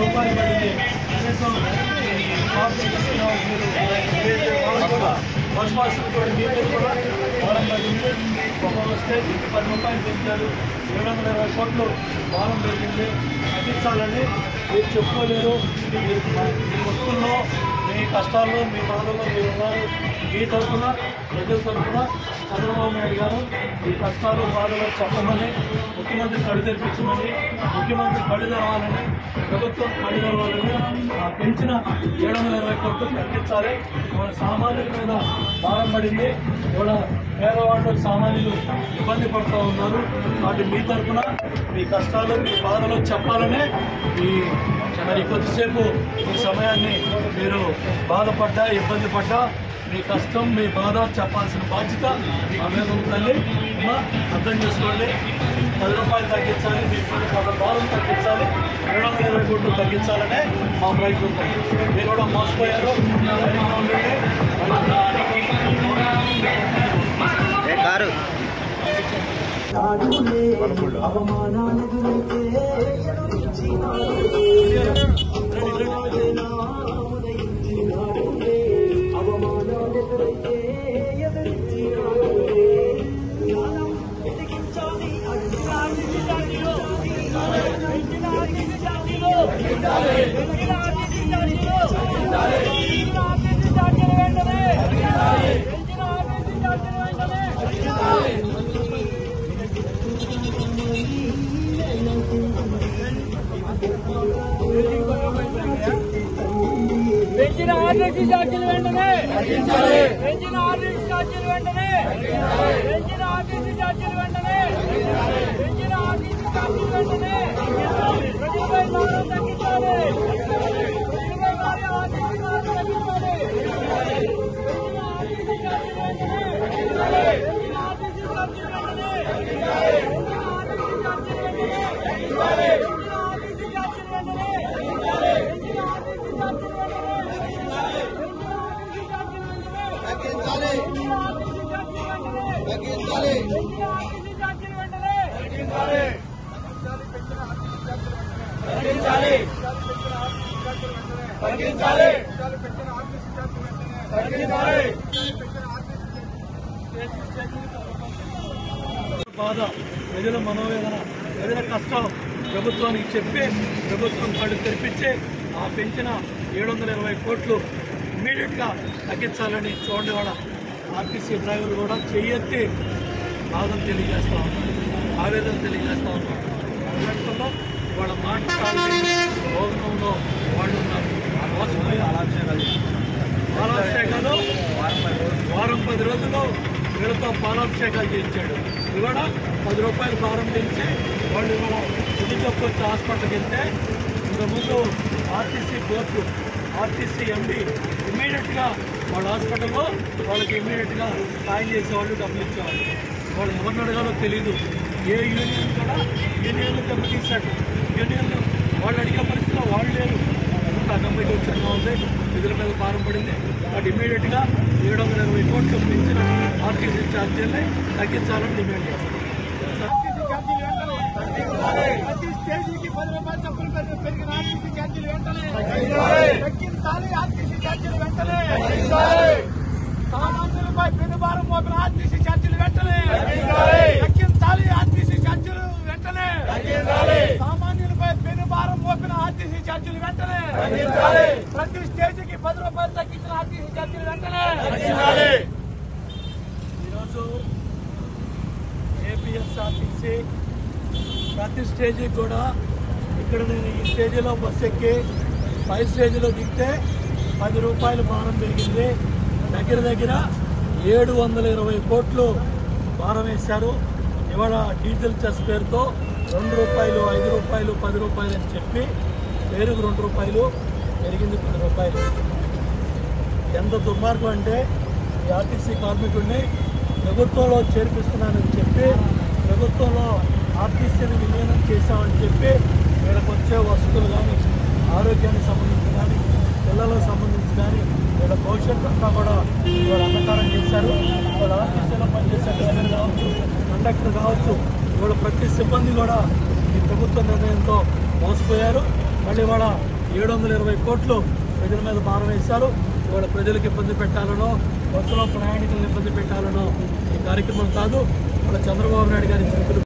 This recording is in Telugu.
రూపాయలు పడింది కనీసం షాపింగ్ చేసిన మీరు ఏదైతే వాళ్ళు కూడా బస్ పాసులు కూడా మీరు కూడా వారం పడింది ఒక్కొక్క స్టేజ్కి పది రూపాయలు పెంచారు ఏడు వందల ఇరవై కోట్లు వారం పెరిగింది తగ్గించాలని మీరు చెప్పుకోలేరు మీరు మా- మీ వస్తువుల్లో మీ కష్టాల్లో మీ బాధల్లో మీరు ఉన్నారు మీ తరఫున ప్రజల తరఫున చంద్రబాబు నాయుడు గారు ఈ కష్టాలు బాధలు చెప్పమని ముఖ్యమంత్రి కళ్ళు తెరిపించమని ముఖ్యమంత్రి కళ్ళు తెరవాలని ప్రభుత్వం కళ్ళు తెరవాలని ఆ పెంచిన ఏడు వందల ఇరవై కోట్లు తగ్గించాలి మన సామాన్యుల మీద భారం పడింది కూడా పేదవాళ్ళు సామాన్యులు ఇబ్బంది పడుతూ ఉన్నారు వాటి మీ తరఫున మీ కష్టాలు మీ బాధలు చెప్పాలనే ఈ మరి కొద్దిసేపు ఈ సమయాన్ని మీరు బాధపడ్డా ఇబ్బంది పడ్డా మీ కష్టం మీ బాధ చెప్పాల్సిన బాధ్యత మా మీద ఉంది తల్లి అమ్మా అర్థం చేసుకోండి పది రూపాయలు తగ్గించాలి మీ కొంత భారం తగ్గించాలి ఏడు వందల ఇరవై కోట్లు తగ్గించాలనే మా ప్రయత్నం మీరు కూడా మోసపోయారు ధైర్యంగా ఉండండి. ఏ కారు పెంచిన ఆర్టీసీ ఛార్జీలు వెంటనే పెంచిన ఆర్టీసీ ఛార్జీలు వెంటనే పెంచిన ఆర్టీసీ ఛార్జీలు వెంటనే పెంచిన ఆర్టీసీ ఛార్జీలు వెంటనే ప్రజలపై భారం తగ్గించాలి ప్రజలపై భారం ఆర్టీసీ భారం తగ్గించాలి పెంచిన ఆర్టీసీ ఛార్జీలు వెంటనే పెంచిన ఆర్టీసీ ఛార్జీలు వెంటనే పెంచిన ఆర్టీసీ ఛార్జీలు వెంటనే పెంచిన ఆర్టీసీ ఛార్జీలు వెంటనే పెంచిన ఆర్టీసీ ఛార్జీలు బాధ ప్రజల మనోవేదన ప్రజల కష్టం ప్రభుత్వానికి చెప్పి ప్రభుత్వం కళ్ళు తెరిపించి ఆ పెంచిన ఏడు వందల ఇరవై కోట్లు ఇమ్మీడియట్గా తగ్గించాలని చూడండి వాళ్ళ ఆర్టీసీ డ్రైవర్ కూడా చెయ్యెత్తి బాధను తెలియజేస్తా ఉన్నారు ఆవేదన తెలియజేస్తా ఉన్నారు అందులో వాళ్ళ మాట్లాడి భోజనంలో వాళ్ళు ఉన్నారు ఆ మోసపోయి పాలాభిషేకాలు వారం పది రోజుల్లో వీళ్ళతో పాలాభిషేకాలు చేయించాడు ఇవాళ పది రూపాయలు ప్రారంభించి వాళ్ళు ఇవాళ పుదుచొప్పు వచ్చి హాస్పిటల్కి వెళ్తే ఇంతకుముందు ఆర్టీసీ బోర్డు ఆర్టీసీ ఎండి ఇమ్మీడియట్గా వాళ్ళ హాస్పిటల్లో వాళ్ళకి ఇమ్మీడియట్గా సాయం చేసేవాళ్ళు డబ్బులు ఇచ్చేవాళ్ళు వాళ్ళు ఎవరిని అడగాలో తెలియదు ఏ యూనియన్ కూడా యూనియన్లు దెబ్బ తీశాడు యూనియన్లు వాళ్ళు అడిగే పరిస్థితిలో వాళ్ళు లేరు అంతా కమిటీ వచ్చిన ఉంది నిధుల మీద భారం పడింది బట్ ఇమీడియట్గా ఏడు వందల ఇరవై కోట్లు పెంచిన ఆర్టీసీ ఛార్జీలని తగ్గించాలని డిమాండ్ చేస్తాం ప్రతి స్టేజీకి పది రూపాయలు చొప్పున పెరిగి- పెరిగిన ఆర్టీసీ ఛార్జీలు వెంటనే తగ్గించాలి ఆర్టీసీ ఛార్జీలు వెంటనే సామాన్యులపై పెనుభారం మోపిన ఆర్టీసీ ఛార్జీలు వెంటనే తగ్గించాలి ఆర్టీసీ ఛార్జీలు వెంటనే సామాన్యులపై పెనుభారం మోపిన ఆర్టీసీ ఛార్జీలు వెంటనే ప్రతి స్టేజీకి పది రూపాయలు తగ్గించిన ఆర్టీసీ ఛార్జీలు వెంటనే ఈరోజు ఏపీఎస్ఆర్టీసీ ప్రతి స్టేజీకి కూడా ఇక్కడ నేను ఈ స్టేజీలో బస్ ఎక్కి పై స్టేజీలో దిగితే పది రూపాయలు భారం పెరిగింది దగ్గర దగ్గర ఏడు వందల ఇరవై కోట్లు భారం వేశారు ఇవాళ డీజిల్ చెస్ పేరుతో రెండు రూపాయలు ఐదు రూపాయలు పది రూపాయలు అని చెప్పి పేరుకు రెండు రూపాయలు పెరిగింది పది రూపాయలు ఎంత దుర్మార్గం అంటే ఈ ఆర్టీసీ కార్మికుడిని ప్రభుత్వంలో చేర్పిస్తున్నానని చెప్పి ప్రభుత్వంలో ఆర్టీసీని విలీనం చేశామని చెప్పి వీళ్ళకి వచ్చే వసతులు కానీ ఆరోగ్యానికి సంబంధించి కానీ పిల్లలకు సంబంధించి కానీ వీళ్ళ భవిష్యత్తు అంతా కూడా వీళ్ళు అంధకారం చేశారు వాళ్ళ ఆర్టీసీలో పనిచేసే డ్రైవర్ కావచ్చు కండక్టర్ కావచ్చు వీళ్ళ ప్రతి సిబ్బంది కూడా ఈ ప్రభుత్వ నిర్ణయంతో మోసపోయారు మళ్ళీ వాళ్ళ ఏడు వందల ఇరవై కోట్లు ప్రజల మీద భారం వేశారు ఇవాళ ప్రజలకు ఇబ్బంది పెట్టాలనో బస్సులో ప్రయాణికులను ఇబ్బంది పెట్టాలనో ఈ కార్యక్రమం కాదు ఇవాళ చంద్రబాబు నాయుడు గారి చేతులు